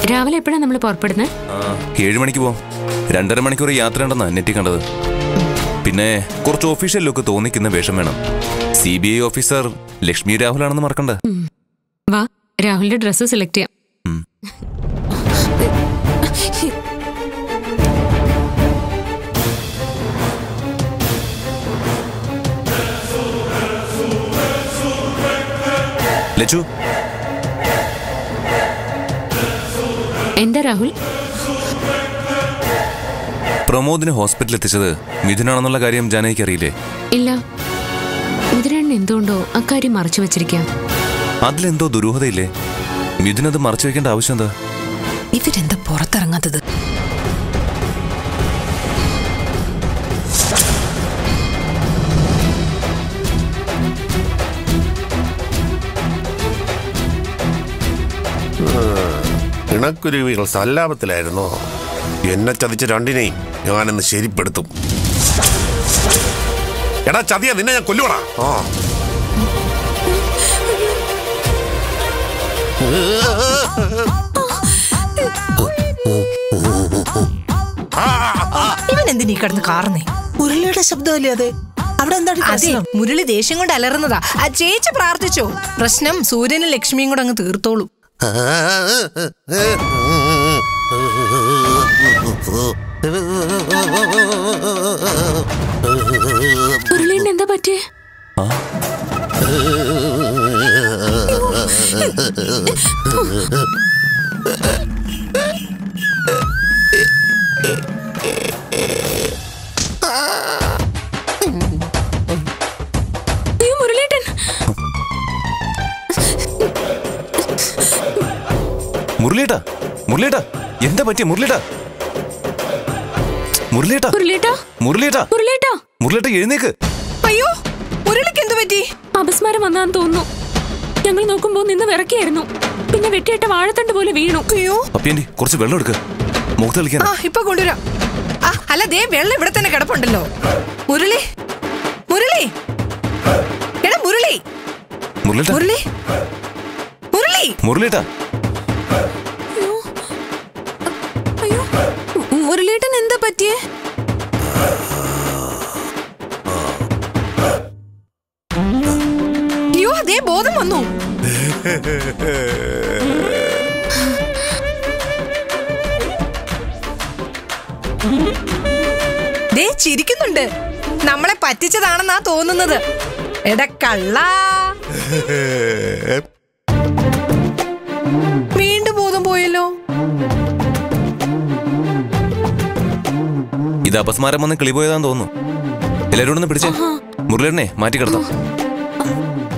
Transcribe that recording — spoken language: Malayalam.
രാവിലെ എപ്പോഴാണ് നമ്മൾ പുറപ്പെടുന്നത് ആ, ഏഴ് മണിക്ക് പോവാം രണ്ടര മണിക്കൂർ യാത്ര ഉണ്ടെന്നാ നെറ്റി കണ്ടത് പിന്നെ കുറച്ച് ഒഫീഷ്യൽ ലുക്ക് തോന്നിക്കുന്ന വേഷം വേണം C B I officer Lakshmi രാഹുലാണെന്ന് മറക്കണ്ട വാ രാഹുലിന്റെ ഡ്രസ്സ് സെലക്ട് ചെയ്യാം ഉം. ലച്ചു എന്താ രാഹുൽ പ്രമോദിനെ ഹോസ്പിറ്റലിൽ എത്തിച്ചത് മിഥുനാണെന്നുള്ള കാര്യം ജാനകിക്ക് അറിയില്ലേ ഇല്ല മുതിരണ്ണൻ എന്തുകൊണ്ടോ അക്കാര്യം മറച്ചു വച്ചിരിക്കാം അതിലെന്തോ ദുരൂഹതയില്ലേ മിഥുനത് മറച്ചു വെക്കേണ്ട ആവശ്യം എന്താ ഇവരെന്താ പുറത്തിറങ്ങാത്തത് ഇണക്കുരുവികൾ സല്ലാപത്തിലായിരുന്നോ എന്നെ ചതിച്ച രണ്ടിനെയും ഞാനിന്ന് ശരിപ്പെടുത്തും എടാ ചതിയ നിന്നെ ഞാൻ കൊല്ലുവടാ ആ ഇവൻ എന്തിനീ കിടന്ന് കാർന്നേ മുരളിയുടെ ശബ്ദമല്ലേ അത് അവിടെ എന്താണ് അതെ പ്രശ്നം മുരളി ദേഷ്യം കൊണ്ട് അലറുന്നതാ ആ ചേച്ചി പ്രാർത്ഥിച്ചോ പ്രശ്നം സൂര്യനും ലക്ഷ്മിയും കൂടെ അങ്ങ് തീർത്തോളൂ മുരളീണ്ട് എന്താ പറ്റിയേ ആ അയ്യോ മുരളീട്ടൻ മുരളിയേട്ടാ മുരളിയേട്ടാ എന്താ പറ്റിയ മുരളിയേട്ടാ മുരളിയേട്ടാ മുരളീട്ടാ മുരളിയേട്ടാ മുരളീട്ടാ മുരളിയേട്ടാ എഴുന്നേക്ക് അയ്യോ മുരളിക്ക് എന്തു പറ്റി അപസ്മാരം വന്നാന്ന് തോന്നുന്നു ഞങ്ങൾ നോക്കുമ്പോ നിന്ന് വിറക്കിയായിരുന്നു പിന്നെ വെട്ടിയിട്ട വാഴത്തണ്ട് പോലെ വീണു അയ്യോ അപ്പിയന്റി കുറച്ച് വെള്ളം എടുക്ക് മുഖത്ത് കളിക്കാൻ ആ ഇപ്പൊ കൊണ്ടുവരാം ആ അല്ല ദേ വെള്ളം ഇവിടെ തന്നെ കിടപ്പുണ്ടല്ലോ മുരളി മുരളി എടാ മുരളി മുരളിയേട്ടാ മുരളി മുരളി മുരളിയേട്ടാ അയ്യോ മുരളീട്ടൻ എന്താ പറ്റിയേ അയ്യോ അതേ ബോധം വന്നു ദേ ചിരിക്കുന്നുണ്ട് നമ്മളെ പറ്റിച്ചതാണെന്നാ തോന്നുന്നത് എടാ കള്ള വീണ്ടും ബോധം പോയല്ലോ ഇത് അപസ്മാരം വന്ന് കിളി പോയതാന്ന് തോന്നുന്നു എല്ലാവരും ഒന്ന് പിടിച്ചേ മുരളിയേട്ടനെ മാറ്റി കിടത്താം